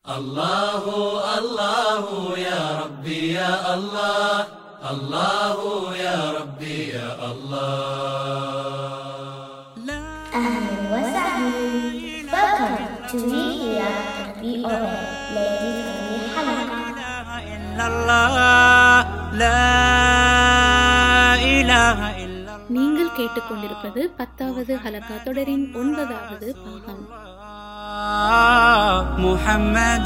الله الله يا ربي يا الله الله يا ربي يا الله أهلا وسهلا Welcome to Media BOA Ladies Only حلقة إلا الله لا إله إلا الله நீங்கள் கேட்டுக்கொண்டிருப்பது பத்தாவது ஹலகா தொடரின் ஒன்பதாவது பாகம் محمد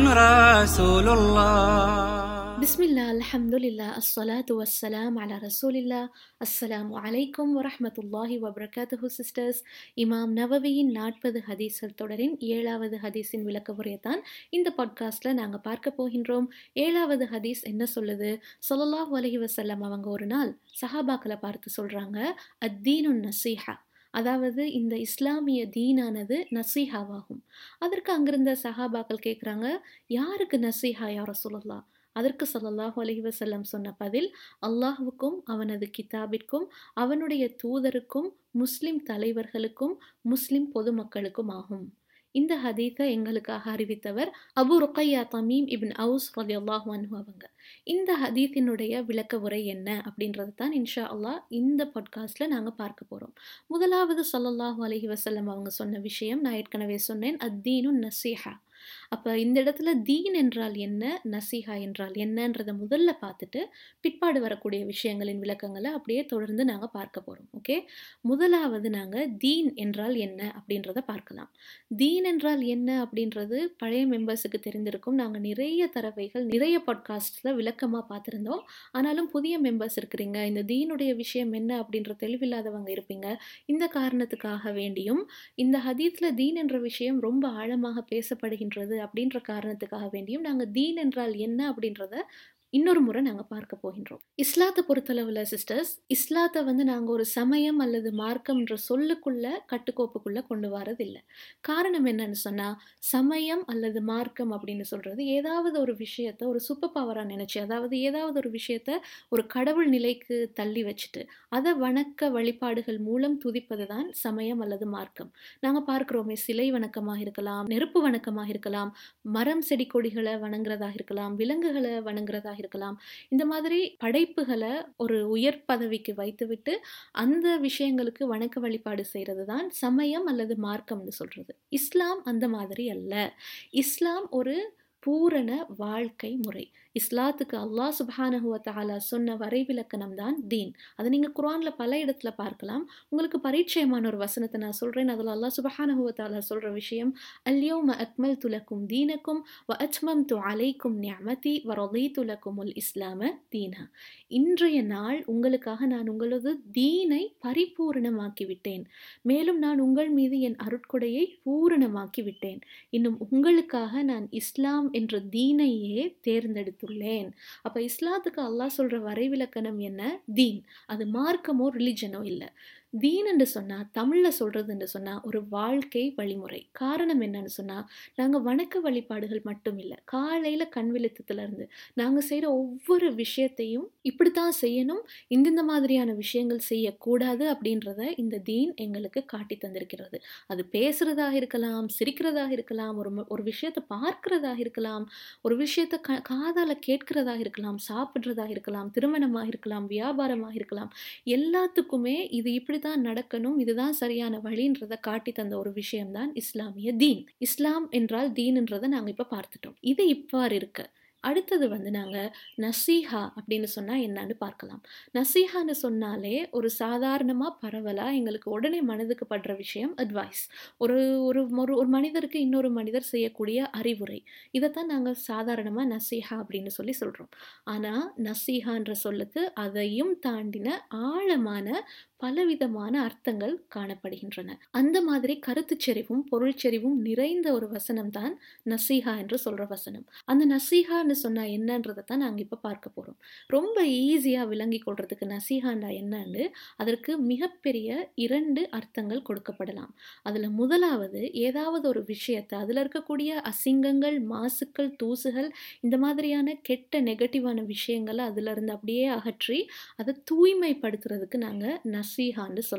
رسول الله பிஸ்மில்லா அல்ஹம்துலில்லா அஸ்ஸலாத்து வஸ்ஸலாம் அலா ரசூலில்லா அஸ்ஸலாமு அலைக்கும் வரஹ்மத்துல்லாஹி வபரகாத்துஹு சிஸ்டர்ஸ் இமாம் நவவியின் நாற்பது ஹதீஸ்கள் தொடரின் ஏழாவது ஹதீஸின் விளக்க உரையைத்தான் இந்த பாட்காஸ்ட்டில் நாங்கள் பார்க்க போகின்றோம் ஏழாவது ஹதீஸ் என்ன சொல்லுது ஸல்லல்லாஹு அலைஹி வஸல்லம் அவங்க ஒரு நாள் சஹாபாக்களை பார்த்து சொல்கிறாங்க அத்தீனு நசீஹா அதாவது இந்த இஸ்லாமிய தீனானது நசீஹாவாகும் அதற்கு அங்கிருந்த சஹாபாக்கள் கேட்குறாங்க யாருக்கு நசீஹா யார சொல்லலாம் அதற்கு ஸல்லல்லாஹு அலைஹி வஸல்லம் சொன்ன பதில் அல்லாஹ்வுக்கும் அவனது கிதாபிற்கும் அவனுடைய தூதருக்கும் முஸ்லிம் தலைவர்களுக்கும் முஸ்லிம் பொதுமக்களுக்கும் ஆகும் இந்த ஹதீத்தை எங்களுக்காக அறிவித்தவர் Abu Ruqayya Tamim ibn Aws ரலியல்லாஹு அன்ஹு அவங்க இந்த ஹதீத்தினுடைய விளக்க உரை என்ன அப்படின்றது தான் இன்ஷா அல்லாஹ் இந்த பாட்காஸ்ட்டில் நாங்கள் பார்க்க போகிறோம் முதலாவது ஸல்லல்லாஹு அலைஹி வஸல்லம் அவங்க சொன்ன விஷயம் நான் ஏற்கனவே சொன்னேன் அத்தீனு நசீஹா அப்போ இந்த இடத்துல தீன் என்றால் என்ன நசீஹா என்றால் என்னன்றதை முதல்ல பார்த்துட்டு பிற்பாடு வரக்கூடிய விஷயங்களின் விளக்கங்களை அப்படியே தொடர்ந்து நாங்கள் பார்க்க போகிறோம் ஓகே முதலாவது நாங்கள் தீன் என்றால் என்ன அப்படின்றத பார்க்கலாம் தீன் என்றால் என்ன அப்படின்றது பழைய மெம்பர்ஸுக்கு தெரிந்திருக்கும் நாங்கள் நிறைய தரவைகள் நிறைய பாட்காஸ்ட்டில் விளக்கமாக பார்த்துருந்தோம் ஆனாலும் புதிய மெம்பர்ஸ் இருக்கிறீங்க இந்த தீனுடைய விஷயம் என்ன அப்படின்ற தெளிவில்லாதவங்க இருப்பீங்க இந்த காரணத்துக்காக வேண்டியும் இந்த ஹதீஸில் தீன் என்ற விஷயம் ரொம்ப ஆழமாக பேசப்படுகின்றது அப்படின்ற காரணத்துக்காக வேண்டியும் நாங்கள் தீன் என்றால் என்ன அப்படின்றத இன்னொரு முறை நாங்கள் பார்க்க போகின்றோம் இஸ்லாத்தை பொறுத்தளவில் சிஸ்டர்ஸ் இஸ்லாத்தை வந்து நாங்கள் ஒரு சமயம் அல்லது மார்க்கம்ன்ற சொல்லுக்குள்ள கட்டுக்கோப்புக்குள்ள கொண்டு வரதில்லை காரணம் என்னன்னு சொன்னால் சமயம் அல்லது மார்க்கம் அப்படின்னு சொல்கிறது ஏதாவது ஒரு விஷயத்தை ஒரு சூப்பர் பவராக நினச்சி அதாவது ஏதாவது ஒரு விஷயத்தை ஒரு கடவுள் நிலைக்கு தள்ளி வச்சுட்டு அதை வணக்க வழிபாடுகள் மூலம் துதிப்பது தான் சமயம் அல்லது மார்க்கம் நாங்கள் பார்க்குறோமே சிலை வணக்கமாக இருக்கலாம் நெருப்பு வணக்கமாக இருக்கலாம் மரம் செடி கொடிகளை வணங்குறதாக இருக்கலாம் விலங்குகளை வணங்குறதாக இருக்கலாம் இந்த மாதிரி படைப்புகளை ஒரு உயர் பதவிக்கு வைத்துவிட்டு அந்த விஷயங்களுக்கு வணக்க வழிபாடு செய்கிறது தான் சமயம் அல்லது மார்க்கம்னு சொல்கிறது இஸ்லாம் அந்த மாதிரி அல்ல இஸ்லாம் ஒரு பூரண வாழ்க்கை முறை இஸ்லாத்துக்கு அல்லாஹ் சுப்ஹானஹுவ தஆலா சொன்ன வரைவிலக்கணம் தான் தீன் அதை நீங்கள் குர்ஆனில் பல இடத்துல பார்க்கலாம் உங்களுக்கு பரிச்சயமான ஒரு வசனத்தை நான் சொல்கிறேன் அதில் அல்லாஹ் சுப்ஹானஹுவ தஆலா சொல்கிற விஷயம் அல்யோம அக்மல் துலக்கும் தீனக்கும் வ அச்மம் து அலைக்கும் நியமதி வ ரதீது லக்குமுல் இஸ்லாம தீனா இன்றைய நாள் உங்களுக்காக நான் உங்களது தீனை பரிபூரணமாக்கி விட்டேன் மேலும் நான் உங்கள் மீது என் அருட்கொடையை பூரணமாக்கி விட்டேன் இன்னும் உங்களுக்காக நான் இஸ்லாம் என்ற தீனையே தேர்ந்தெடுத்துள்ளேன் அப்போ இஸ்லாத்துக்கு அல்லாஹ் சொல்கிற வரைவிலக்கணம் என்ன தீன் அது மார்க்கமோ ரிலிஜனோ இல்லை தீன் என்று சொன்னால் தமிழில் சொல்கிறது என்று சொன்னால் ஒரு வாழ்க்கை வழிமுறை காரணம் என்னன்னு சொன்னால் நாங்கள் வணக்க வழிபாடுகள் மட்டும் இல்லை காலையில் கண் விழுத்தத்துலேருந்து நாங்கள் செய்கிற ஒவ்வொரு விஷயத்தையும் இப்படித்தான் செய்யணும் இந்தந்த மாதிரியான விஷயங்கள் செய்யக்கூடாது அப்படின்றத இந்த தீன் எங்களுக்கு காட்டி தந்திருக்கிறது அது பேசுகிறதாக இருக்கலாம் சிரிக்கிறதாக இருக்கலாம் ஒரு ம- ஒரு விஷயத்தை பார்க்கிறதாக இருக்கலாம் ஒரு விஷயத்தை க காதால் கேட்கிறதாக இருக்கலாம் சாப்பிட்றதாக இருக்கலாம் திருமணமாக இருக்கலாம் வியாபாரமாக இருக்கலாம் எல்லாத்துக்குமே இது இப்படி தான் நடக்கணும் இதுதான் சரியான வழின்றதை காட்டி தந்த ஒரு விஷயம்தான் இஸ்லாமிய தீன் இஸ்லாம் என்றால் தீன்ன்றதை நாங்கள் இப்போ பார்த்துட்டோம் இது இவ்வாறு இருக்கு அடுத்தது வந்து நாங்கள் நசீஹா அப்படின்னு சொன்னால் என்னன்னு பார்க்கலாம் நசீஹான்னு சொன்னாலே ஒரு சாதாரணமாக பரவலாக எங்களுக்கு உடனே மனதுக்கு படுற விஷயம் அட்வைஸ் ஒரு ஒரு ஒரு ஒரு மனிதருக்கு இன்னொரு மனிதர் செய்யக்கூடிய அறிவுரை இதைத்தான் நாங்கள் சாதாரணமாக நசீஹா அப்படின்னு சொல்லி சொல்கிறோம் ஆனால் நசீஹான்ற சொல்லுக்கு அதையும் தாண்டின ஆழமான பலவிதமான அர்த்தங்கள் காணப்படுகின்றன அந்த மாதிரி கருத்துச்செறிவும் பொருள்செறிவும் நிறைந்த ஒரு வசனம் தான் நசீஹா என்று சொல்ற வசனம் அந்த நசீஹான்னு சொன்னா என்னன்றதை தான் நாங்கள் இப்போ பார்க்க போறோம் ரொம்ப ஈஸியாக விளங்கி கொள்றதுக்கு நசீஹாண்டா என்னன்னு அதற்கு மிகப்பெரிய இரண்டு அர்த்தங்கள் கொடுக்கப்படலாம் அதில் முதலாவது ஏதாவது ஒரு விஷயத்தை அதில் இருக்கக்கூடிய அசிங்கங்கள் மாசுக்கள் தூசுகள் இந்த மாதிரியான கெட்ட நெகட்டிவான விஷயங்களை அதிலிருந்து அப்படியே அகற்றி அதை தூய்மைப்படுத்துறதுக்கு நாங்கள் நசீஹான்னு சொல்லலாம்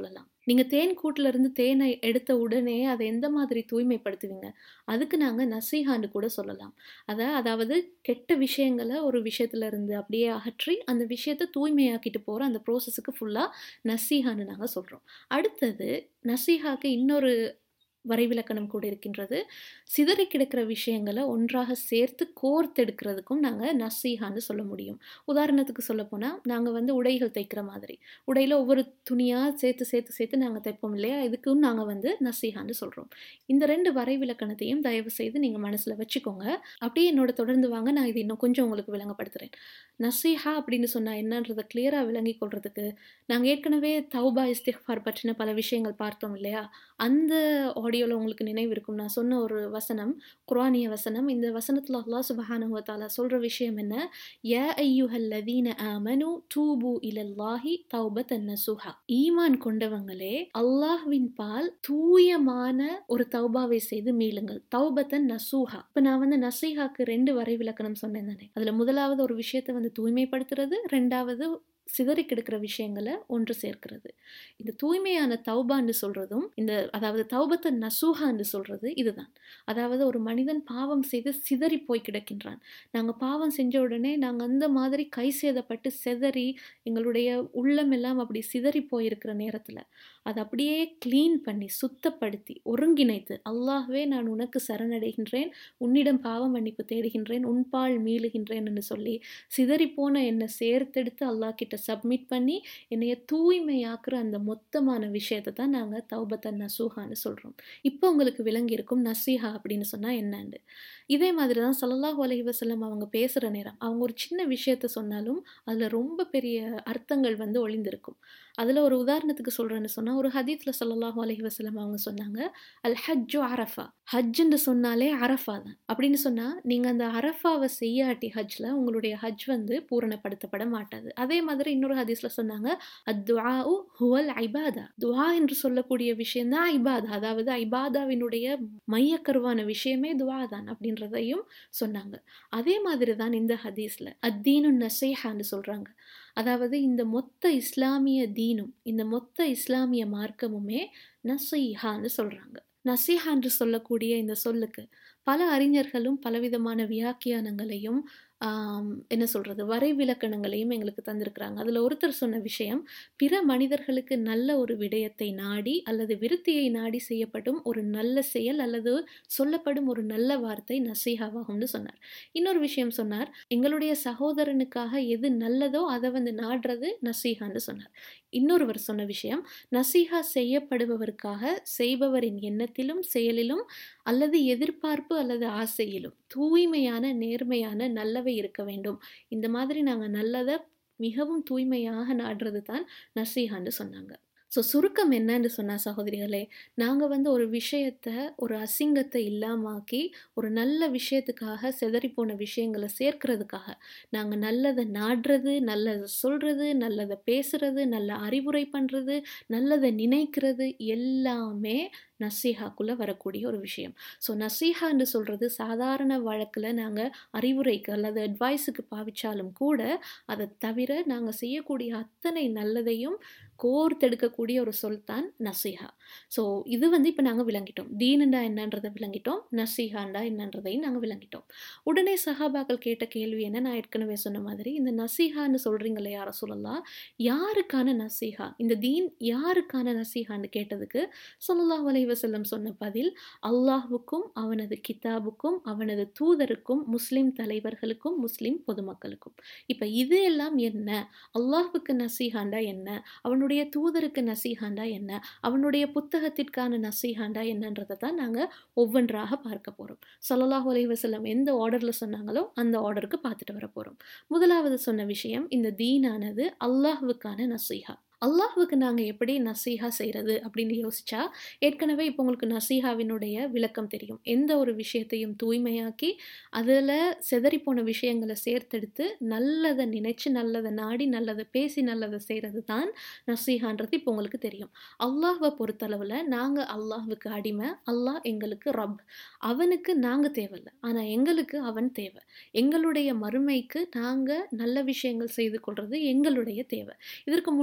நீங்கள் தேன் கூட்டிலேருந்து தேனை எடுத்த உடனே அதை எந்த மாதிரி தூய்மைப்படுத்துவீங்க அதுக்கு நாங்கள் நசீஹான்னு கூட சொல்லலாம் அதை அதாவது கெட்ட விஷயங்களை ஒரு விஷயத்துல இருந்து அப்படியே அகற்றி அந்த விஷயத்தை தூய்மையாக்கிட்டு போகிற அந்த ப்ரோசஸுக்கு ஃபுல்லாக நசீஹான்னு நாங்கள் சொல்கிறோம் அடுத்தது நசீஹாக்கு இன்னொரு வரைவிலக்கணம் கூட இருக்கின்றது சிதறி கிடக்கிற விஷயங்களை ஒன்றாக சேர்த்து கோர்த்தெடுக்கிறதுக்கும் நாங்கள் நசீஹான்னு சொல்ல முடியும் உதாரணத்துக்கு சொல்ல போனால் நாங்கள் வந்து உடைகள் தைக்கிற மாதிரி உடையில் ஒவ்வொரு துணியாக சேர்த்து சேர்த்து சேர்த்து நாங்கள் தைப்போம் இல்லையா இதுக்கும் நாங்கள் வந்து நசீஹான்னு சொல்கிறோம் இந்த ரெண்டு வரைவிலக்கணத்தையும் தயவு செய்து நீங்கள் மனசில் வச்சுக்கோங்க அப்படியே என்னோட தொடர்ந்து வாங்க நான் இது இன்னும் கொஞ்சம் உங்களுக்கு விளங்கப்படுத்துகிறேன் நசீஹா அப்படின்னு சொன்னால் என்னன்றதை கிளியராக விளங்கி கொள்றதுக்கு நாங்கள் ஏற்கனவே தௌபா இஸ்திஃபார் பற்றின பல விஷயங்கள் பார்த்தோம் இல்லையா அந்த ஆடியோவில் உங்களுக்கு நினைவு இருக்கும் நான் சொன்ன ஒரு வசனம் குரானிய வசனம் இந்த வசனத்தில் அல்லாஹ் சுபஹானஹு வ தஆலா சொல்கிற விஷயம் என்ன யா ஐயுஹல்லதீன ஆமனு தூபு இலல்லாஹி தௌபத்தன் நசுஹா ஈமான் கொண்டவங்களே அல்லாஹ்வின் பால் தூயமான ஒரு தௌபாவை செய்து மீளுங்கள் தௌபத்தன் நசூஹா இப்போ நான் வந்து நசீஹாக்கு ரெண்டு வரை விளக்கணம் சொன்னேன் தானே அதில் முதலாவது ஒரு விஷயத்தை வந்து தூய்மைப்படுத்துறது ரெண்டாவது சிதறி கிடக்கிற விஷயங்களை ஒன்று சேர்க்கிறது இந்த தூய்மையான தௌபான்னு சொல்றதும் இந்த அதாவது தௌபத்தை நசூஹான்னு சொல்றது இதுதான் அதாவது ஒரு மனிதன் பாவம் செய்து சிதறி போய் கிடக்கின்றான் நாங்கள் பாவம் செஞ்ச உடனே நாங்கள் அந்த மாதிரி கை சேதப்பட்டு செதறி எங்களுடைய உள்ளம் எல்லாம் அப்படி சிதறி போயிருக்கிற நேரத்தில் அதை அப்படியே க்ளீன் பண்ணி சுத்தப்படுத்தி ஒருங்கிணைத்து அல்லாஹ்வே நான் உனக்கு சரணடைகின்றேன் உன்னிடம் பாவ மன்னிப்பு தேடுகின்றேன் உன்பால் மீளுகின்றேன் என்று சொல்லி சிதறிப்போன என்னை சேர்த்தெடுத்து அல்லாஹ் கிட்ட சப்மிட் பண்ணி என்னைய தூய்மையாக்குற அந்த மொத்தமான விஷயத்தை தான் நாங்கள் தௌபத்த நசூஹான்னு சொல்கிறோம் இப்போ உங்களுக்கு விளங்கி இருக்கும் நசீஹா அப்படின்னு சொன்னால் என்னன்னு இதே மாதிரி தான் சல்லல்லாஹு அலைஹி வஸல்லம் அவங்க பேசுகிற நேரம் அவங்க ஒரு சின்ன விஷயத்த சொன்னாலும் அதில் ரொம்ப பெரிய அர்த்தங்கள் வந்து ஒளிந்திருக்கும் அதில் ஒரு உதாரணத்துக்கு சொல்கிறேன்னு சொன்னால் ஒரு ஹதீத்தில் சல்லல்லாஹு அலைஹி வஸல்லம் அவங்க சொன்னாங்க அல் ஹஜ்ஜு அரஃபா ஹஜ்ஜுன்னு சொன்னாலே அரஃபா தான் அப்படின்னு சொன்னால் நீங்கள் அந்த அரஃபாவை செய்யாட்டி ஹஜ்ல உங்களுடைய ஹஜ் வந்து பூரணப்படுத்தப்பட மாட்டாது அதே மாதிரி இன்னொரு ஹதீஸில் சொன்னாங்க அத்வா ஹுவல் ஐபாதா துவா என்று சொல்லக்கூடிய விஷயம் தான் ஐபாதா அதாவது ஐபாதாவினுடைய மையக்கருவான விஷயமே துவா தான் அப்படின்றதையும் சொன்னாங்க அதே மாதிரி தான் இந்த ஹதீஸில் அத்தீனு நசைஹான்னு சொல்கிறாங்க அதாவது இந்த மொத்த இஸ்லாமிய தீனும் இந்த மொத்த இஸ்லாமிய மார்க்கமுமே நசைஹான்னு சொல்கிறாங்க நசீஹா என்று சொல்லக்கூடிய இந்த சொல்லுக்கு பல அறிஞர்களும் பலவிதமான வியாக்கியானங்களையும் என்ன சொல்கிறது வரைவிலக்கணங்களையும் எங்களுக்கு தந்திருக்கிறாங்க அதில் ஒருத்தர் சொன்ன விஷயம் பிற மனிதர்களுக்கு நல்ல ஒரு விடயத்தை நாடி அல்லது விருத்தியை நாடி செய்யப்படும் ஒரு நல்ல செயல் அல்லது சொல்லப்படும் ஒரு நல்ல வார்த்தை நசீஹாவாகும்னு சொன்னார் இன்னொரு விஷயம் சொன்னார் எங்களுடைய சகோதரனுக்காக எது நல்லதோ அதை வந்து நாடுறது நசீஹான்னு சொன்னார் இன்னொருவர் சொன்ன விஷயம் நசீஹா செய்யப்படுபவருக்காக செய்பவரின் எண்ணத்திலும் செயலிலும் அல்லது எதிர்பார்ப்பு அல்லது ஆசையிலும் தூய்மையான நேர்மையான நல்லவை இருக்க வேண்டும் இந்த மாதிரி நாங்கள் நல்லதை மிகவும் தூய்மையாக நாடுறது தான் நசீஹான்னு சொன்னாங்க ஸோ சுருக்கம் என்னன்னு சொன்னால் சகோதரிகளே நாங்கள் வந்து ஒரு விஷயத்தை ஒரு அசிங்கத்தை இல்லாமாக்கி ஒரு நல்ல விஷயத்துக்காக செதறிப்போன விஷயங்களை சேர்க்கறதுக்காக நாங்கள் நல்லதை நாடுறது நல்லதை சொல்கிறது நல்லதை பேசுறது நல்ல அறிவுரை பண்ணுறது நல்லதை நினைக்கிறது எல்லாமே நசீஹாக்குள்ளே வரக்கூடிய ஒரு விஷயம் ஸோ நசீஹான்னு சொல்கிறது சாதாரண வழக்கில் நாங்கள் அறிவுரைக்கு அல்லது அட்வைஸுக்கு பாவிச்சாலும் கூட அதை தவிர நாங்கள் செய்யக்கூடிய அத்தனை நல்லதையும் கோர்த்தெடுக்கக்கூடிய ஒரு சொல் தான் நசீஹா ஸோ இது வந்து இப்போ நாங்கள் விளங்கிட்டோம் தீனுண்டா என்னன்றதை விளங்கிட்டோம் நசீஹாண்டா என்னன்றதையும் நாங்கள் விளங்கிட்டோம் உடனே சஹாபாக்கள் கேட்ட கேள்வி என்ன நான் ஏற்கனவே சொன்ன மாதிரி இந்த நசீஹான்னு சொல்கிறீங்களே யாரை சொல்லலாம் யாருக்கான நசீஹா இந்த தீன் யாருக்கான நசீஹான்னு கேட்டதுக்கு சொல்லலாம் வலைவசல்லம் சொன்ன பதில் அல்லாஹுக்கும் அவனது கிதாபுக்கும் அவனது தூதருக்கும் முஸ்லிம் தலைவர்களுக்கும் முஸ்லிம் பொதுமக்களுக்கும் இப்போ இது எல்லாம் என்ன அல்லாஹுக்கு நசீஹாண்டா என்ன அவனுடைய தூதருக்கு நசீஹாண்டா என்ன அவனுடைய புத்தகத்திற்கான நசீஹாண்டா என்னன்றதை தான் நாங்கள் ஒவ்வொன்றாக பார்க்க போகிறோம் சொல்லலாஹு அலைவசல்லம் எந்த ஆர்டரில் சொன்னாங்களோ அந்த ஆர்டருக்கு பார்த்துட்டு வர போகிறோம் முதலாவது சொன்ன விஷயம் இந்த தீனானது அல்லாஹுக்கான நசீஹா அல்லாஹுக்கு நாங்கள் எப்படி நசீஹா செய்கிறது அப்படின்னு யோசிச்சா ஏற்கனவே இப்போ உங்களுக்கு நசீஹாவினுடைய விளக்கம் தெரியும் எந்த ஒரு விஷயத்தையும் தூய்மையாக்கி அதில் செதறிப்போன விஷயங்களை சேர்த்தெடுத்து நல்லதை நினைச்சு நல்லதை நாடி நல்லதை பேசி நல்லதை செய்கிறது தான் நசீஹான்றது இப்போ உங்களுக்கு தெரியும் அல்லாஹை பொறுத்தளவில் நாங்கள் அல்லாஹுக்கு அடிமை அல்லாஹ் எங்களுக்கு ரப் அவனுக்கு நாங்கள் தேவையில்லை ஆனால் எங்களுக்கு அவன் தேவை எங்களுடைய மறுமைக்கு நாங்கள் நல்ல விஷயங்கள் செய்து கொள்வது எங்களுடைய தேவை இதற்கு முன்னாலேயும்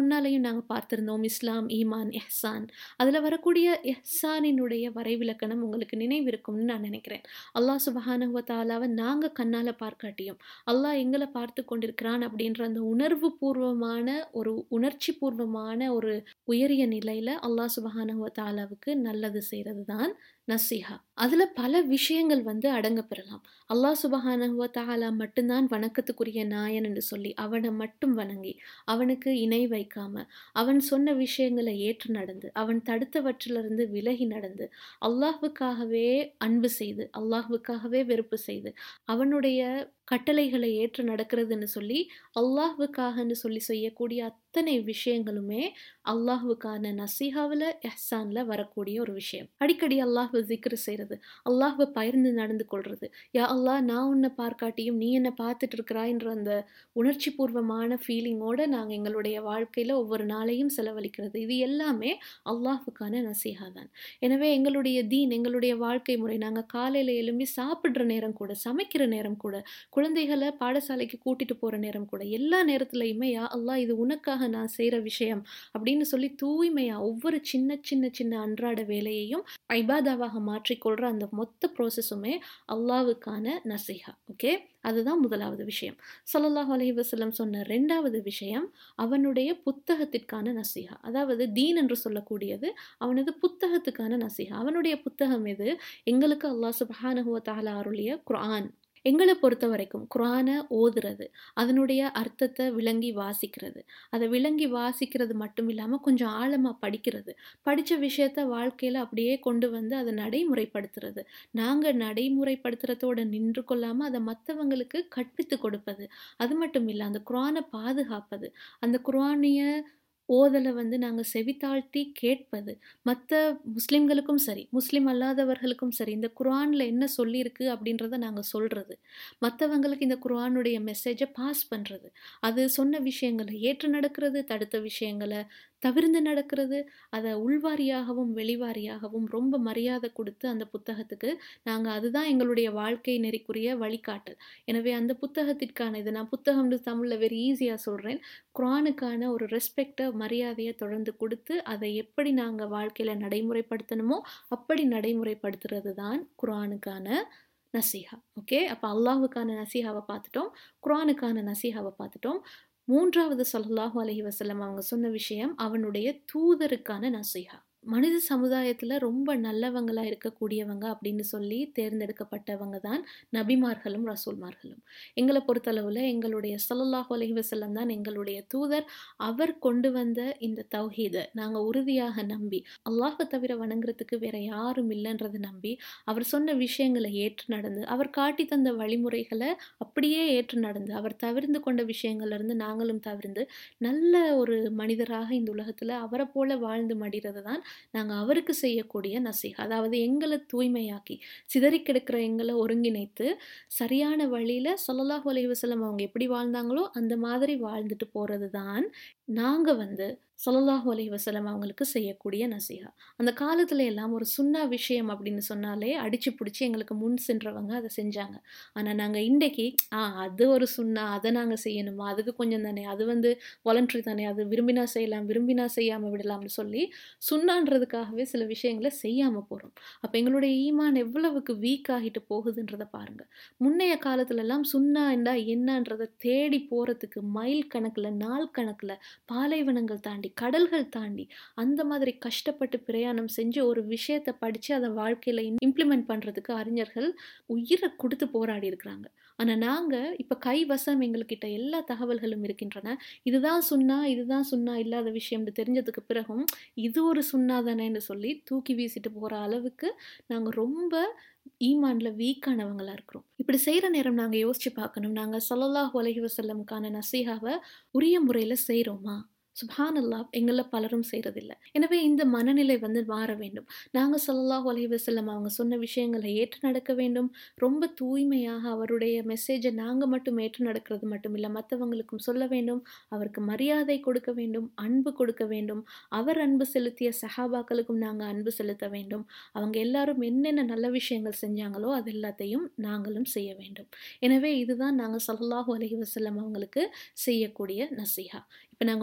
நாங்கள் பார்த்துருந்தோம் இஸ்லாம் ஈமான் எஹ்சான் அதில் வரக்கூடிய எஹ்சானினுடைய வரைவிலக்கணம் உங்களுக்கு நினைவிருக்கும்னு நான் நினைக்கிறேன் அல்லாஹ் சுபஹானஹுவ தாலாவை நாங்கள் கண்ணால் பார்க்காட்டியும் அல்லாஹ் எங்களை பார்த்து கொண்டிருக்கிறான் அப்படின்ற அந்த உணர்வு பூர்வமான ஒரு உணர்ச்சி பூர்வமான ஒரு உயரிய நிலையில் அல்லாஹ் சுபஹானஹுவ தாலாவுக்கு நல்லது செய்கிறது தான் நசிஹா அதில் பல விஷயங்கள் வந்து அடங்க பெறலாம் அல்லாஹ் சுபஹானஹுவ தாலா மட்டும்தான் வணக்கத்துக்குரிய நாயன் என்று சொல்லி அவனை மட்டும் வணங்கி அவனுக்கு இணை வைக்காம அவன் சொன்ன விஷயங்களை ஏற்று நடந்து அவன் தடுத்தவற்றிலிருந்து விலகி நடந்து அல்லாஹ்வுக்காகவே அன்பு செய்து அல்லாஹ்வுக்காகவே வெறுப்பு செய்து அவனுடைய கட்டளைகளை ஏற்று நடக்கிறதுன்னு சொல்லி அல்லாஹ்வுக்காகன்னு சொல்லி செய்யக்கூடிய அத்தனை விஷயங்களுமே அல்லாஹ்வுக்கான நசீஹாவில் எஹ்சானில் வரக்கூடிய ஒரு விஷயம் அடிக்கடி அல்லாஹ்வை ஜிக்ரு செய்கிறது அல்லாஹ்வை பகிர்ந்து நடந்து கொள்வது யா அல்லாஹ் நான் உன்னை பார்க்காட்டியும் நீ என்னை பார்த்துட்டு இருக்கிறாய்ன்ற அந்த உணர்ச்சி பூர்வமான ஃபீலிங்கோட நாங்கள் எங்களுடைய வாழ்க்கையில் ஒவ்வொரு நாளையும் செலவழிக்கிறது இது எல்லாமே அல்லாஹ்வுக்கான நசீஹா தான் எனவே எங்களுடைய தீன் எங்களுடைய வாழ்க்கை முறை நாங்கள் காலையில் எழும்பி சாப்பிட்ற நேரம் கூட சமைக்கிற நேரம் கூட குழந்தைகளை பாடசாலைக்கு கூட்டிட்டு போகிற நேரம் கூட எல்லா நேரத்துலையுமே யா அல்லாஹ் இது உனக்காக நான் செய்கிற விஷயம் அப்படின்னு சொல்லி தூய்மையாக ஒவ்வொரு சின்ன சின்ன சின்ன அன்றாட வேலையையும் ஐபாதாவாக மாற்றிக்கொள்கிற அந்த மொத்த ப்ராசஸுமே அல்லாவுக்கான நசிஹா ஓகே அதுதான் முதலாவது விஷயம் சல்லல்லாஹு அலைஹி வஸல்லம் சொன்ன ரெண்டாவது விஷயம் அவனுடைய புத்தகத்திற்கான நசிஹா அதாவது தீன் என்று சொல்லக்கூடியது அவனது புத்தகத்துக்கான நசிஹா அவனுடைய புத்தகம் எது எங்களுக்கு அல்லாஹ் சுபஹானஹுவ தஆலா அருளிய குர்ஆன் எங்களை பொறுத்த வரைக்கும் குரானை ஓதுறது அதனுடைய அர்த்தத்தை விளங்கி வாசிக்கிறது அதை விளங்கி வாசிக்கிறது மட்டும் இல்லாமல் கொஞ்சம் ஆழமாக படிக்கிறது படித்த விஷயத்த வாழ்க்கையில் அப்படியே கொண்டு வந்து அதை நடைமுறைப்படுத்துறது நாங்கள் நடைமுறைப்படுத்துறதோட நின்று கொள்ளாமல் அதை மற்றவங்களுக்கு கற்பித்து கொடுப்பது அது மட்டும் இல்லை அந்த குரானை பாதுகாப்பது அந்த குரானிய ஓதலை வந்து நாங்கள் செவித்தாழ்த்தி கேட்பது மற்ற முஸ்லீம்களுக்கும் சரி முஸ்லீம் அல்லாதவர்களுக்கும் சரி இந்த குர்ஆனில் என்ன சொல்லியிருக்கு அப்படின்றத நாங்கள் சொல்கிறது மற்றவங்களுக்கு இந்த குர்ஆனுடைய மெசேஜை பாஸ் பண்ணுறது அது சொன்ன விஷயங்களை ஏற்று நடக்கிறது தடுத்த விஷயங்களை தவிர்ந்து நடக்கிறது அதை உள்வாரியாகவும் வெளிவாரியாகவும் ரொம்ப மரியாதை கொடுத்து அந்த புத்தகத்துக்கு நாங்கள் அதுதான் எங்களுடைய வாழ்க்கை நெறிக்குரிய வழிகாட்டல் எனவே அந்த புத்தகத்திற்கான இது நான் புத்தகம்னு தமிழில் வெரி ஈஸியாக சொல்கிறேன் குரானுக்கான ஒரு ரெஸ்பெக்டை மரியாதையை தொடர்ந்து கொடுத்து அதை எப்படி நாங்கள் வாழ்க்கையில் நடைமுறைப்படுத்தணுமோ அப்படி நடைமுறைப்படுத்துறது தான் குரானுக்கான நசீஹா ஓகே அப்போ அல்லாஹுக்கான நசீஹாவை பார்த்துட்டோம் குரானுக்கான நசீஹாவை பார்த்துட்டோம் மூன்றாவது சல்லாஹூ அலஹி வசல்லம் அவங்க சொன்ன விஷயம் அவனுடைய தூதருக்கான நசீஹா மனித சமுதாயத்தில் ரொம்ப நல்லவங்களாக இருக்கக்கூடியவங்க அப்படின்னு சொல்லி தேர்ந்தெடுக்கப்பட்டவங்க தான் நபிமார்களும் ரசூல்மார்களும் எங்களை பொறுத்தளவில் எங்களுடைய சல்லல்லாஹு அலஹி வசல்லம் தான் எங்களுடைய தூதர் அவர் கொண்டு வந்த இந்த தௌஹீதை நாங்கள் உறுதியாக நம்பி அல்லாஹை தவிர வணங்குறதுக்கு வேற யாரும் இல்லைன்றதை நம்பி அவர் சொன்ன விஷயங்களை ஏற்று நடந்து அவர் காட்டி தந்த வழிமுறைகளை அப்படியே ஏற்று நடந்து அவர் தவிர்ந்து கொண்ட விஷயங்கள்லேருந்து நாங்களும் தவிர்ந்து நல்ல ஒரு மனிதராக இந்த உலகத்தில் அவரை போல வாழ்ந்து மடிறது தான் நாங்கள் அவருக்கு செய்யக்கூடிய நசீகா அதாவது எங்களை தூய்மையாக்கி சிதறி கிடக்கிற எங்களை ஒருங்கிணைத்து சரியான வழியில் சொல்லலாஹு அலைஹி வஸல்லம் அவங்க எப்படி வாழ்ந்தாங்களோ அந்த மாதிரி வாழ்ந்துட்டு போகிறது தான் நாங்கள் வந்து சொல்லலாஹு அலைஹி வஸல்லம் அவங்களுக்கு செய்யக்கூடிய நசீகா அந்த காலத்துல எல்லாம் ஒரு சுண்ணா விஷயம் அப்படின்னு சொன்னாலே அடிச்சு பிடிச்சி எங்களுக்கு முன் சென்றவங்க அதை செஞ்சாங்க ஆனால் நாங்கள் இன்றைக்கி ஆ அது ஒரு சுண்ணா அதை நாங்கள் செய்யணுமா அதுக்கு கொஞ்சம் தானே அது வந்து வாலண்ட்ரி தானே அது விரும்பினா செய்யலாம் விரும்பினா செய்யாமல் விடலாம்னு சொல்லி சுண்ணான்றதுக்காகவே சில விஷயங்களை செய்யாமல் போகிறோம் அப்போ எங்களுடைய ஈமான் எவ்வளவுக்கு வீக் ஆகிட்டு போகுதுன்றதை பாருங்கள் முன்னைய காலத்துலலாம் சுண்ணா என்றா என்னன்றதை தேடி போகிறதுக்கு மைல் கணக்கில் நாள் கணக்கில் பாலைவனங்கள் தாண்டி கடல்கள் தாண்டி அந்த மாதிரி கஷ்டப்பட்டு பிரயாணம் செஞ்சு ஒரு விஷயத்தை படித்து அதை வாழ்க்கையில் இம்ப்ளிமெண்ட் பண்ணுறதுக்கு அறிஞர்கள் உயிரை கொடுத்து போராடி இருக்கிறாங்க ஆனால் நாங்கள் இப்போ கைவசம் எங்கள்கிட்ட எல்லா தகவல்களும் இருக்கின்றன இதுதான் சுண்ணா இதுதான் சுண்ணா இல்லாத விஷயம்னு தெரிஞ்சதுக்கு பிறகும் இது ஒரு சுண்ணா தானேன்னு சொல்லி தூக்கி வீசிட்டு போகிற அளவுக்கு நாங்கள் ரொம்ப ஈமான்ல வீக்கானவங்களா இருக்கிறோம் இப்படி செய்கிற நேரம் நாங்கள் யோசிச்சு பார்க்கணும் நாங்கள் சல்லல்லாஹு அலைஹி வசல்லமுக்கான நசீஹாவை உரிய முறையில் செய்கிறோமா சுபானல்லா எங்களில் பலரும் செய்கிறதில்ல எனவே இந்த மனநிலை வந்து மாற வேண்டும் நாங்கள் சல்லல்லாஹு அலைஹி வஸல்லம் அவங்க சொன்ன விஷயங்களை ஏற்று நடக்க வேண்டும் ரொம்ப தூய்மையாக அவருடைய மெசேஜை நாங்கள் மட்டும் ஏற்று நடக்கிறது மட்டும் இல்லை மற்றவங்களுக்கும் சொல்ல வேண்டும் அவருக்கு மரியாதை கொடுக்க வேண்டும் அன்பு கொடுக்க வேண்டும் அவர் அன்பு செலுத்திய சஹாபாக்களுக்கும் நாங்கள் அன்பு செலுத்த வேண்டும் அவங்க எல்லாரும் என்னென்ன நல்ல விஷயங்கள் செஞ்சாங்களோ அது எல்லாத்தையும் நாங்களும் செய்ய வேண்டும் எனவே இதுதான் நாங்கள் சல்லல்லாஹு அலைஹி வஸல்லம் அவங்களுக்கு செய்யக்கூடிய நசீஹா இப்போ நாங்கள் மூன்று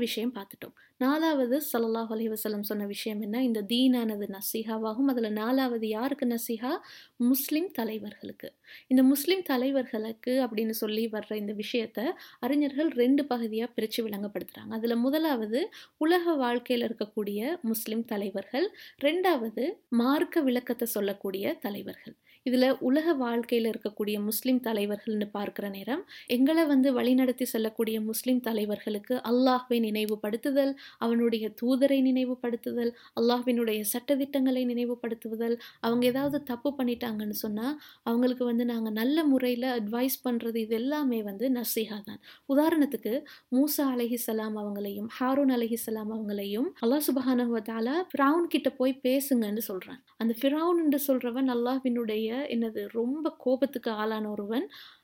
விஷயம் பார்த்துட்டோம் நாலாவது ஸல்லல்லாஹு அலைஹி வஸல்லம் சொன்ன விஷயம் என்ன இந்த தீனானது நசீஹாவாகும் அதில் நாலாவது யாருக்கு நசீஹா முஸ்லிம் தலைவர்களுக்கு இந்த முஸ்லிம் தலைவர்களுக்கு அப்படின்னு சொல்லி வர்ற இந்த விஷயத்த அறிஞர்கள் ரெண்டு பகுதியாக பிரித்து விளங்கப்படுத்துகிறாங்க அதில் முதலாவது உலக வாழ்க்கையில் இருக்கக்கூடிய முஸ்லிம் தலைவர்கள் ரெண்டாவது மார்க்க விளக்கத்தை சொல்லக்கூடிய தலைவர்கள் இதில் உலக வாழ்க்கையில் இருக்கக்கூடிய முஸ்லிம் தலைவர்கள்னு பார்க்குற நேரம் எங்களை வந்து வழிநடத்தி செல்லக்கூடிய முஸ்லிம் தலைவர்களுக்கு அல்லாஹ்வை நினைவுபடுத்துதல் அவனுடைய தூதரை நினைவுபடுத்துதல் அல்லாஹ்வினுடைய சட்டதிட்டங்களை நினைவுபடுத்துதல் அவங்க ஏதாவது தப்பு பண்ணிட்டாங்கன்னு சொன்னால் அவங்களுக்கு வந்து நாங்கள் நல்ல முறையில் அட்வைஸ் பண்ணுறது இது எல்லாமே வந்து நசீஹா தான் உதாரணத்துக்கு மூசா அலைஹிஸ்ஸலாம் அவங்களையும் ஹாரூன் அலைஹிஸ்ஸலாம் அவங்களையும் அல்லாஹ் சுபஹானஹு வ தஆலா ஃபிரௌன் கிட்ட போய் பேசுங்கன்னு சொல்றான் அந்த ஃபிரௌன் என்று சொல்றவன் அல்லாஹ்வினுடைய என்னது ரொம்ப கோபத்துக்கு ஆளான ஒருவன்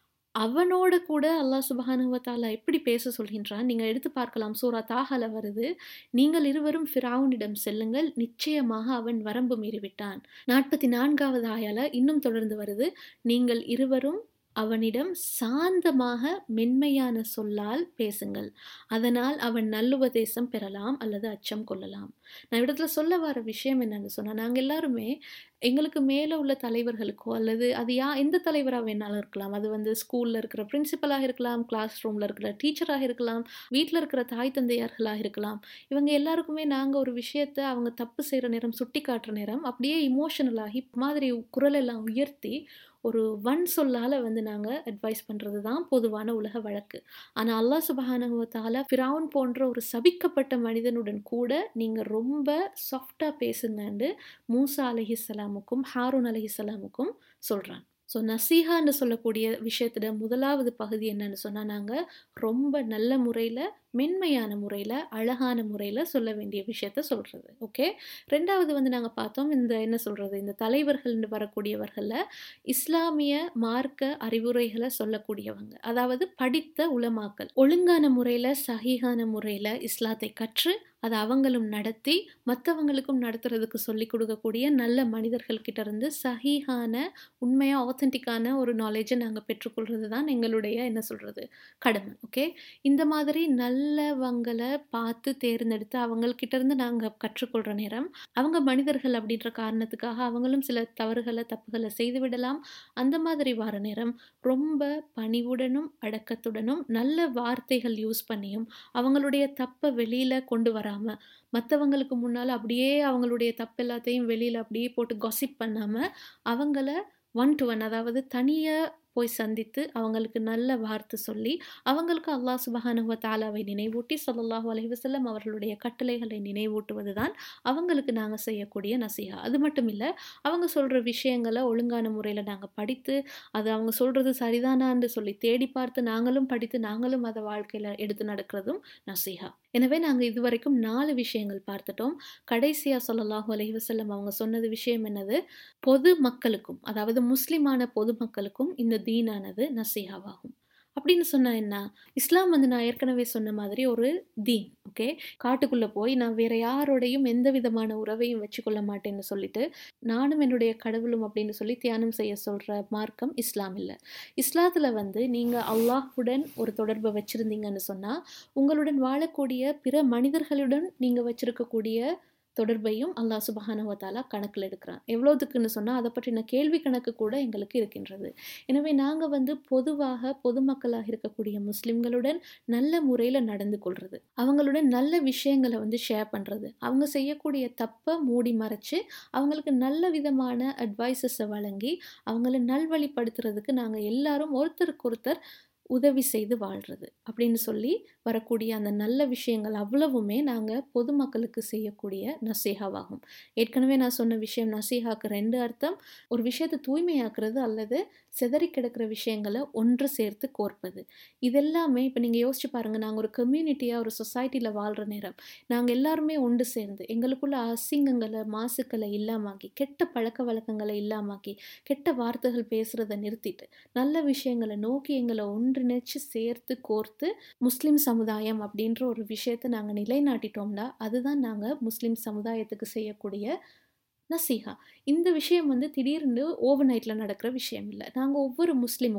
அவனோட கூட அல்லாஹ் சுபஹானஹு வ தஆலா எப்படி பேச சொல்கின்றான் நீங்கள் எடுத்து பார்க்கலாம் சூரா தாஹல வருது நீங்கள் இருவரும் ஃபிரௌனிடம் செல்லுங்கள் நிச்சயமாக அவன் வரம்பு மீறிவிட்டான் நாற்பத்தி நான்காவது ஆயால இன்னும் தொடர்ந்து வருது நீங்கள் இருவரும் அவனிடம் சாந்தமாக மென்மையான சொல்லால் பேசுங்கள் அதனால் அவன் நல்லுபதேசம் பெறலாம் அல்லது அச்சம் கொள்ளலாம் நான் இடத்துல சொல்ல வர விஷயம் என்னன்னு சொன்னால் நாங்கள் எல்லாருமே எங்களுக்கு மேலே உள்ள தலைவர்களுக்கோ அல்லது அது யா எந்த தலைவராக வேணாலும் இருக்கலாம் அது வந்து ஸ்கூலில் இருக்கிற பிரின்சிபலாக இருக்கலாம் கிளாஸ் ரூமில் இருக்கிற டீச்சராக இருக்கலாம் வீட்டில் இருக்கிற தாய் தந்தையார்களாக இருக்கலாம் இவங்க எல்லாருக்குமே நாங்கள் ஒரு விஷயத்த அவங்க தப்பு செய்கிற நேரம் சுட்டி காட்டுற நேரம் அப்படியே இமோஷனலாகி மாதிரி குரல் எல்லாம் உயர்த்தி ஒரு வன் சொல்லால் வந்து நாங்கள் அட்வைஸ் பண்ணுறது தான் பொதுவான உலக வழக்கு ஆனால் அல்லாஹ் சுபஹானுவத்தால ஃபிரௌன் போன்ற ஒரு சபிக்கப்பட்ட மனிதனுடன் கூட நீங்கள் ரொம்ப சாஃப்டாக பேசுங்கன்னு மூசா அலஹிஸ்ஸலாமுக்கும் ஹாரூன் அலஹிஸ்ஸலாமுக்கும் சொல்கிறான் ஸோ நசீஹான்னு சொல்லக்கூடிய விஷயத்துல முதலாவது பகுதி என்னன்னு சொன்னால் நாங்கள் ரொம்ப நல்ல முறையில் மென்மையான முறையில் அழகான முறையில் சொல்ல வேண்டிய விஷயத்த சொல்கிறது ஓகே ரெண்டாவது வந்து நாங்கள் பார்த்தோம் இந்த என்ன சொல்கிறது இந்த தலைவர்கள்னு வரக்கூடியவர்களில் இஸ்லாமிய மார்க்க அறிவுரைகளை சொல்லக்கூடியவங்க அதாவது படித்த உலமாக்கல் ஒழுங்கான முறையில் சஹீகான முறையில் இஸ்லாத்தை கற்று அதை அவங்களும் நடத்தி மற்றவங்களுக்கும் நடத்துறதுக்கு சொல்லி கொடுக்கக்கூடிய நல்ல மனிதர்கள் கிட்ட இருந்து சஹீஹான உண்மையாக ஆத்தென்டிக்கான ஒரு நாலேஜை நாங்கள் பெற்றுக்கொள்கிறது தான் எங்களுடைய என்ன சொல்கிறது கடமை ஓகே இந்த மாதிரி நல்லவங்களை பார்த்து தேர்ந்தெடுத்து அவங்கக்கிட்ட இருந்து நாங்கள் கற்றுக்கொள்கிற நேரம் அவங்க மனிதர்கள் அப்படின்ற காரணத்துக்காக அவங்களும் சில தவறுகளை தப்புகளை செய்து விடலாம் அந்த மாதிரி வர நேரம் ரொம்ப பணிவுடனும் அடக்கத்துடனும் நல்ல வார்த்தைகள் யூஸ் பண்ணியும் அவங்களுடைய தப்பை வெளியில் கொண்டு வராமல் மற்றவங்களுக்கு முன்னால் அப்படியே அவங்களுடைய தப்பு எல்லாத்தையும் வெளியில் அப்படியே போட்டு காசிப் பண்ணாமல் அவங்கள ஒன் டு ஒன் அதாவது தனியாக போய் சந்தித்து அவங்களுக்கு நல்ல வார்த்தை சொல்லி அவங்களுக்கு அல்லாஹ் சுபஹானுவ தாலாவை நினைவூட்டி சொல்லல்லாஹு அலைஹி வஸல்லம் அவர்களுடைய கட்டளைகளை நினைவூட்டுவது தான் அவங்களுக்கு நாங்கள் செய்யக்கூடிய நசிஹா அது மட்டும் இல்லை அவங்க சொல்கிற விஷயங்களை ஒழுங்கான முறையில் நாங்கள் படித்து அது அவங்க சொல்கிறது சரிதானான்னு சொல்லி தேடி பார்த்து நாங்களும் படித்து நாங்களும் அதை வாழ்க்கையில் எடுத்து நடக்கிறதும் நசிஹா எனவே நாங்கள் இதுவரைக்கும் நாலு விஷயங்கள் பார்த்துட்டோம் கடைசியாக சொல்லல்லாஹு அலைஹி வஸல்லம் அவங்க சொன்னது விஷயம் என்னது பொது மக்களுக்கும் அதாவது முஸ்லிமான பொதுமக்களுக்கும் இந்த தீனானது நசீஹாவாகும் அப்படின்னு சொன்னால் என்ன இஸ்லாம் வந்து நான் ஏற்கனவே சொன்ன மாதிரி ஒரு தீன் ஓகே காட்டுக்குள்ளே போய் நான் வேற யாரோடையும் எந்த விதமான உறவையும் வச்சுக்கொள்ள மாட்டேன்னு சொல்லிட்டு நானும் என்னுடைய கடவுளும் அப்படின்னு சொல்லி தியானம் செய்ய சொல்கிற மார்க்கம் இஸ்லாம் இல்லை இஸ்லாத்தில் வந்து நீங்கள் அல்லாஹுடன் ஒரு தொடர்பை வச்சுருந்தீங்கன்னு சொன்னால் உங்களுடன் வாழக்கூடிய பிற மனிதர்களுடன் நீங்கள் வச்சிருக்கக்கூடிய தொடர்பையும் அல்லாஹ் சுபஹானவத்தாலா கணக்கில் எடுக்கிறான் எவ்வளோதுக்குன்னு சொன்னால் அதை பற்றின கேள்வி கணக்கு கூட எங்களுக்கு இருக்கின்றது எனவே நாங்கள் வந்து பொதுவாக பொதுமக்களாக இருக்கக்கூடிய முஸ்லிம்களுடன் நல்ல முறையில் நடந்து கொள்வது அவங்களுடன் நல்ல விஷயங்களை வந்து ஷேர் பண்ணுறது அவங்க செய்யக்கூடிய தப்பை மூடி மறைச்சு அவங்களுக்கு நல்ல விதமான அட்வைசஸை வழங்கி அவங்கள நல்வழிப்படுத்துறதுக்கு நாங்கள் எல்லாரும் ஒருத்தருக்கு ஒருத்தர் உதவி செய்து வாழ்கிறது அப்படின்னு சொல்லி வரக்கூடிய அந்த நல்ல விஷயங்கள் அவ்வளவுமே நாங்கள் பொதுமக்களுக்கு செய்யக்கூடிய நசீஹாவாகும் ஏற்கனவே நான் சொன்ன விஷயம் நசீஹாக்கு ரெண்டு அர்த்தம் ஒரு விஷயத்தை தூய்மையாக்குறது அல்லது செதறி கிடக்கிற விஷயங்களை ஒன்று சேர்த்து கோர்ப்பது இதெல்லாமே இப்போ நீங்கள் யோசிச்சு பாருங்கள் நாங்கள் ஒரு கம்யூனிட்டியாக ஒரு சொசைட்டியில் வாழ்கிற நேரம் நாங்கள் எல்லாருமே ஒன்று சேர்ந்து எங்களுக்குள்ள அசிங்கங்களை மாசுக்களை இல்லாமாக்கி கெட்ட பழக்க வழக்கங்களை இல்லாமாக்கி கெட்ட வார்த்தைகள் பேசுகிறத நிறுத்திட்டு நல்ல விஷயங்களை நோக்கி எங்களை ஒன்றிணைச்சு சேர்த்து கோர்த்து முஸ்லீம் சமுதாயம் அப்படின்ற ஒரு விஷயத்தை நாங்கள் நிலைநாட்டிட்டோம்னா அதுதான் நாங்கள் முஸ்லீம் சமுதாயத்துக்கு செய்யக்கூடிய நசீஹா இந்த விஷயம் வந்து திடீர்னு ஓவர் நைட்டில் நடக்கிற விஷயம் இல்லை நாங்கள் ஒவ்வொரு முஸ்லீமுக்கும்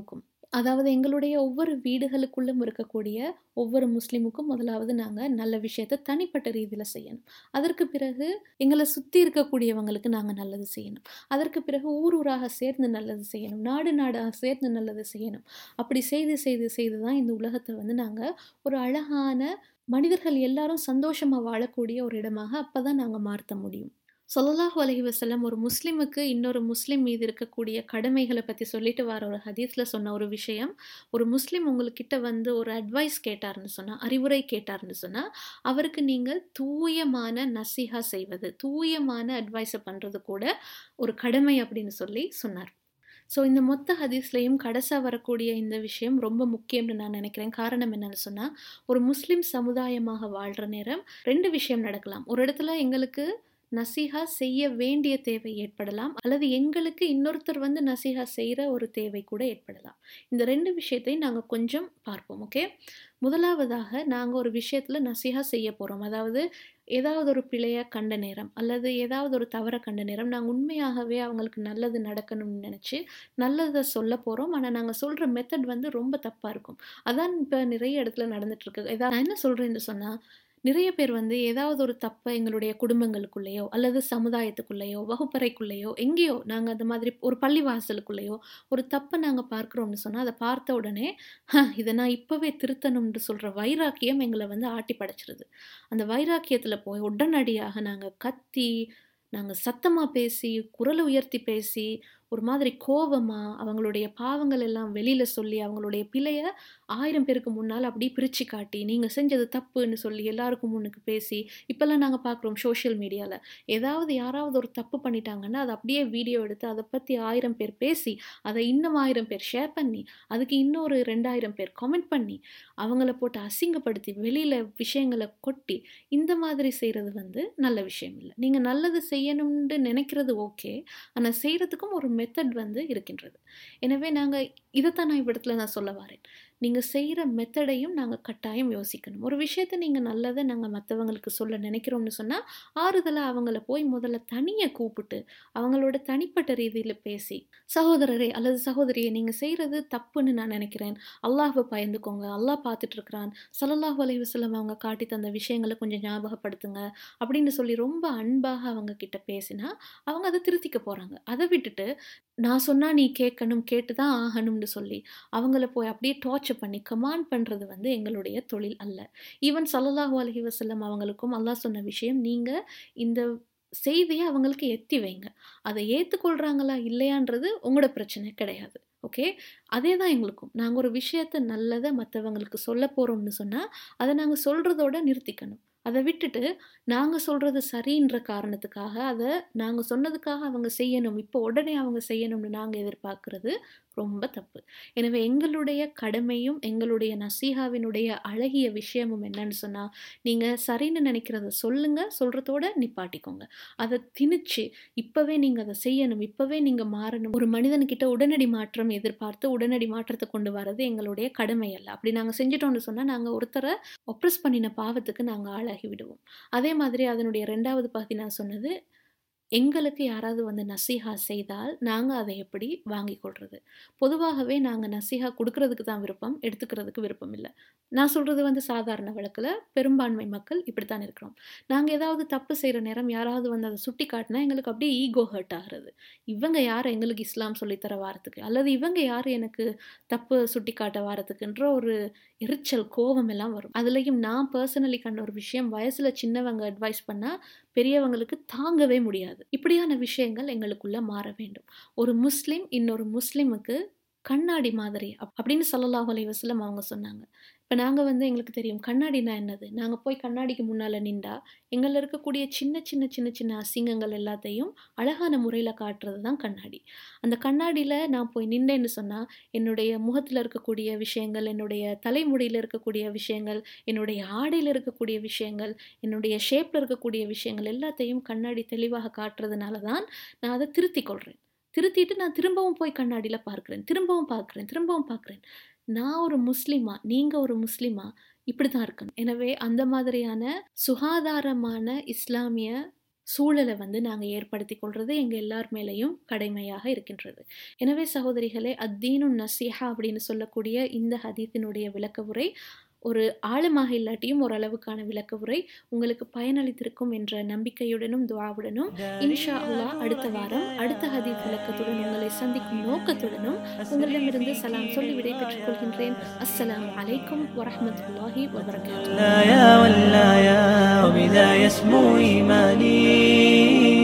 அதாவது எங்களுடைய ஒவ்வொரு வீடுகளுக்குள்ளும் இருக்கக்கூடிய ஒவ்வொரு முஸ்லீமுக்கும் முதலாவது நாங்கள் நல்ல விஷயத்தை தனிப்பட்ட ரீதியில் செய்யணும் அதற்கு பிறகு எங்களை சுற்றி இருக்கக்கூடியவங்களுக்கு நாங்கள் நல்லது செய்யணும் அதற்கு பிறகு ஊர் ஊராக சேர்ந்து நல்லது செய்யணும் நாடு நாடாக சேர்ந்து நல்லது செய்யணும் அப்படி செய்து செய்து செய்து தான் இந்த உலகத்தை வந்து நாங்கள் ஒரு அழகான மனிதர்கள் எல்லாரும் சந்தோஷமாக வாழக்கூடிய ஒரு இடமாக அப்போ தான் நாங்கள் மாற்ற முடியும் ஸல்லல்லாஹு அலைஹி வஸல்லம் ஒரு முஸ்லிமுக்கு இன்னொரு முஸ்லிம் மீது இருக்கக்கூடிய கடமைகளை பற்றி சொல்லிட்டு வர ஒரு ஹதீஸில் சொன்ன ஒரு விஷயம் ஒரு முஸ்லிம் உங்கள்கிட்ட வந்து ஒரு அட்வைஸ் கேட்டார்னு சொன்னால் அறிவுரை கேட்டார்னு சொன்னால் அவருக்கு நீங்கள் தூயமான நசிஹா செய்வது தூயமான அட்வைஸை பண்ணுறது கூட ஒரு கடமை அப்படின்னு சொல்லி சொன்னார் ஸோ இந்த மொத்த ஹதீஸ்லையும் கடைசாக வரக்கூடிய இந்த விஷயம் ரொம்ப முக்கியம்னு நான் நினைக்கிறேன் காரணம் என்னன்னு சொன்னால் ஒரு முஸ்லிம் சமுதாயமாக வாழ்கிற நேரம் ரெண்டு விஷயம் நடக்கலாம் ஒரு இடத்துல எங்களுக்கு நசீஹா செய்ய வேண்டிய தேவை ஏற்படலாம் அல்லது எங்களுக்கு இன்னொருத்தர் வந்து நசீஹா செய்கிற ஒரு தேவை கூட ஏற்படலாம் இந்த ரெண்டு விஷயத்தையும் நாங்கள் கொஞ்சம் பார்ப்போம் ஓகே முதலாவதாக நாங்கள் ஒரு விஷயத்தில் நசீஹா செய்ய போகிறோம் அதாவது ஏதாவது ஒரு பிழையை கண்ட நேரம் அல்லது ஏதாவது ஒரு தவறை கண்ட நேரம் நாங்கள் உண்மையாகவே அவங்களுக்கு நல்லது நடக்கணும்னு நினச்சி நல்லதை சொல்ல போகிறோம் ஆனால் நாங்கள் சொல்கிற மெத்தட் வந்து ரொம்ப தப்பாக இருக்கும் அதான் இப்போ நிறைய இடத்துல நடந்துட்டுருக்கு ஏதாவது நான் என்ன சொல்கிறேன்னு சொன்னால் நிறைய பேர் வந்து ஏதாவது ஒரு தப்பை எங்களுடைய குடும்பங்களுக்குள்ளேயோ அல்லது சமுதாயத்துக்குள்ளேயோ வகுப்பறைக்குள்ளேயோ எங்கேயோ நாங்கள் அந்த மாதிரி ஒரு பள்ளிவாசலுக்குள்ளேயோ ஒரு தப்பை நாங்கள் பார்க்குறோம்னு சொன்னால் அதை பார்த்த உடனே "ஹ, இதை நான் இப்போவே திருத்தணும்னு சொல்கிற வைராக்கியம் எங்களை வந்து ஆட்டி படைச்சிருது அந்த வைராக்கியத்தில் போய் உடனடியாக நாங்கள் கத்தி நாங்கள் சத்தமாக பேசி குரலை உயர்த்தி பேசி ஒரு மாதிரி கோவமாக அவங்களுடைய பாவங்கள் எல்லாம் வெளியில் சொல்லி அவங்களுடைய பிழையை ஆயிரம் பேருக்கு முன்னால் அப்படியே பிரித்து காட்டி நீங்கள் செஞ்சது தப்புன்னு சொல்லி எல்லாருக்கும் முன்னுக்கு பேசி இப்போல்லாம் நாங்கள் பார்க்குறோம் சோஷியல் மீடியாவில் ஏதாவது யாராவது ஒரு தப்பு பண்ணிட்டாங்கன்னா அதை அப்படியே வீடியோ எடுத்து அதை பற்றி ஆயிரம் பேர் பேசி அதை இன்னும் ஆயிரம் பேர் ஷேர் பண்ணி அதுக்கு இன்னொரு ரெண்டாயிரம் பேர் கமெண்ட் பண்ணி அவங்கள போட்டு அசிங்கப்படுத்தி வெளியில் விஷயங்களை கொட்டி இந்த மாதிரி செய்கிறது வந்து நல்ல விஷயம் இல்லை நீங்கள் நல்லது செய்யணும்னு நினைக்கிறது ஓகே ஆனால் செய்கிறதுக்கும் ஒரு மெத்தட் வந்து இருக்கின்றது எனவே நாங்கள் இதைத்தான் நான் இவ்விடத்துல நான் சொல்ல வரேன் நீங்கள் செய்கிற மெத்தடையும் நாங்கள் கட்டாயம் யோசிக்கணும் ஒரு விஷயத்தை நீங்கள் நல்லதை நாங்கள் மற்றவங்களுக்கு சொல்ல நினைக்கிறோம்னு சொன்னால் ஆறுதலாக அவங்கள போய் முதல்ல தனியாக கூப்பிட்டு அவங்களோட தனிப்பட்ட ரீதியில் பேசி சகோதரரே அல்லது சகோதரியை நீங்கள் செய்கிறது தப்புன்னு நான் நினைக்கிறேன் அல்லாஹ்வை பயந்துக்கோங்க அல்லாஹ் பார்த்துட்டு இருக்கிறான் சல்லல்லாஹு அலைஹி வஸல்லம் அவங்க காட்டி தந்த விஷயங்களை கொஞ்சம் ஞாபகப்படுத்துங்க அப்படின்னு சொல்லி ரொம்ப அன்பாக அவங்க கிட்ட பேசினா அவங்க அதை திருத்திக்க போகிறாங்க அதை விட்டுட்டு நான் சொன்னால் நீ கேட்கணும் கேட்டு தான் ஆகணும்னு சொல்லி அவங்கள போய் அப்படியே டார்ச்சர் பண்ணி கமாண்ட் பண்ணுறது வந்து எங்களுடைய தொழில் அல்ல ஈவன் சல்லல்லாஹு அலைஹி வஸல்லம் அவங்களுக்கும் அல்லாஹ் சொன்ன விஷயம் நீங்கள் இந்த செய்தியை அவங்களுக்கு எத்தி வைங்க அதை ஏற்றுக்கொள்கிறாங்களா இல்லையான்றது உங்களோட பிரச்சனை கிடையாது ஓகே அதே தான் எங்களுக்கும் நாங்கள் ஒரு விஷயத்தை நல்லதை மற்றவங்களுக்கு சொல்ல போகிறோம்னு சொன்னால் அதை நாங்கள் சொல்கிறதோட நிறுத்திக்கணும் அதை விட்டுட்டு நாங்கள் சொல்கிறது சரின்ற காரணத்துக்காக அதை நாங்கள் சொன்னதுக்காக அவங்க செய்யணும் இப்போ உடனே அவங்க செய்யணும்னு நாங்கள் எதிர்பார்க்கறது ரொம்ப தப்பு எனவே எங்களுடைய கடமையும் எங்களுடைய நசீஹாவினுடைய அழகிய விஷயமும் என்னன்னு சொன்னால் நீங்கள் சரின்னு நினைக்கிறத சொல்லுங்கள் சொல்கிறதோட நிப்பாட்டிக்கோங்க அதை திணிச்சு இப்போவே நீங்கள் அதை செய்யணும் இப்போவே நீங்கள் மாறணும் ஒரு மனிதன்கிட்ட உடனடி மாற்றம் எதிர்பார்த்து உடனடி மாற்றத்தை கொண்டு வர்றது எங்களுடைய கடமை அல்ல அப்படி நாங்கள் செஞ்சிட்டோம்னு சொன்னால் நாங்கள் ஒருத்தரை ஒப்ரெஸ் பண்ணின பாவத்துக்கு நாங்கள் ஆளாகி விடுவோம் அதே மாதிரி அதனுடைய ரெண்டாவது பகுதி நான் சொன்னது எங்களுக்கு யாராவது வந்து நசீஹா செய்தால் நாங்கள் அதை எப்படி வாங்கி கொள்வது பொதுவாகவே நாங்கள் நசீஹா கொடுக்கறதுக்கு தான் விருப்பம் எடுத்துக்கிறதுக்கு விருப்பம் இல்லை நான் சொல்கிறது வந்து சாதாரண வழக்கில் பெரும்பான்மை மக்கள் இப்படி தான் இருக்கிறோம் நாங்கள் ஏதாவது தப்பு செய்கிற நேரம் யாராவது வந்து அதை சுட்டி காட்டினா எங்களுக்கு அப்படியே ஈகோ ஹர்ட் ஆகிறது இவங்க யார் எங்களுக்கு இஸ்லாம் சொல்லித்தர வாரத்துக்கு அல்லது இவங்க யார் எனக்கு தப்பு சுட்டி காட்ட வாரத்துக்குன்ற ஒரு எரிச்சல் கோபம் எல்லாம் வரும் அதுலேயும் நான் பர்சனலி கண்ட ஒரு விஷயம் வயசில் சின்னவங்க அட்வைஸ் பண்ணால் பெரியவங்களுக்கு தாங்கவே முடியாது இப்படியான விஷயங்கள் எங்களுக்குள்ள மாற வேண்டும் ஒரு முஸ்லிம் இன்னொரு முஸ்லிமுக்கு கண்ணாடி மாதிரி அப்- அப்படின்னு ஸல்லல்லாஹு அலைஹி வஸல்லம் அவங்க சொன்னாங்க இப்போ நாங்கள் வந்து எங்களுக்கு தெரியும் கண்ணாடினா என்னது நாங்கள் போய் கண்ணாடிக்கு முன்னால் நின்றா எங்களில் இருக்கக்கூடிய சின்ன சின்ன சின்ன சின்ன அசிங்கங்கள் எல்லாத்தையும் அழகான முறையில் காட்டுறது தான் கண்ணாடி அந்த கண்ணாடியில் நான் போய் நின்றேன்னு சொன்னால் என்னுடைய முகத்தில் இருக்கக்கூடிய விஷயங்கள் என்னுடைய தலைமுடியில் இருக்கக்கூடிய விஷயங்கள் என்னுடைய ஆடையில் இருக்கக்கூடிய விஷயங்கள் என்னுடைய ஷேப்பில் இருக்கக்கூடிய விஷயங்கள் எல்லாத்தையும் கண்ணாடி தெளிவாக காட்டுறதுனால தான் நான் அதை திருத்திக் கொள்கிறேன் திருத்திட்டு நான் திரும்பவும் போய் கண்ணாடியில் பார்க்குறேன் திரும்பவும் பார்க்குறேன் திரும்பவும் பார்க்குறேன் நான் ஒரு முஸ்லிமா நீங்கள் ஒரு முஸ்லிமா இப்படி தான் இருக்கணும் எனவே அந்த மாதிரியான சுகாதாரமான இஸ்லாமிய சூழலை வந்து நாங்கள் ஏற்படுத்தி கொள்வது எங்கள் எல்லார் மேலேயும் கடமையாக இருக்கின்றது எனவே சகோதரிகளே அத்தீனு நசீஹா அப்படின்னு சொல்லக்கூடிய இந்த ஹதீத்தினுடைய விளக்க உரை ஒரு ஆழமாக இல்லாட்டியும் ஓரளவுக்கான விளக்க உரை உங்களுக்கு பயனளித்திருக்கும் என்ற நம்பிக்கையுடனும் துவாவுடனும் இன்ஷா அல்லாஹ் அடுத்த வாரம் அடுத்த ஹதீத் விளக்கத்துடன் உங்களை சந்திக்கும் நோக்கத்துடனும் உங்களிடமிருந்து சலாம் சொல்லி விடை பெற்றுக் கொள்கின்றேன் அஸ்ஸலாமு அலைக்கும் வரஹ்மத்துல்லாஹி வபரகாத்துஹு لا يا ولا يا وبذا يسمو إيماني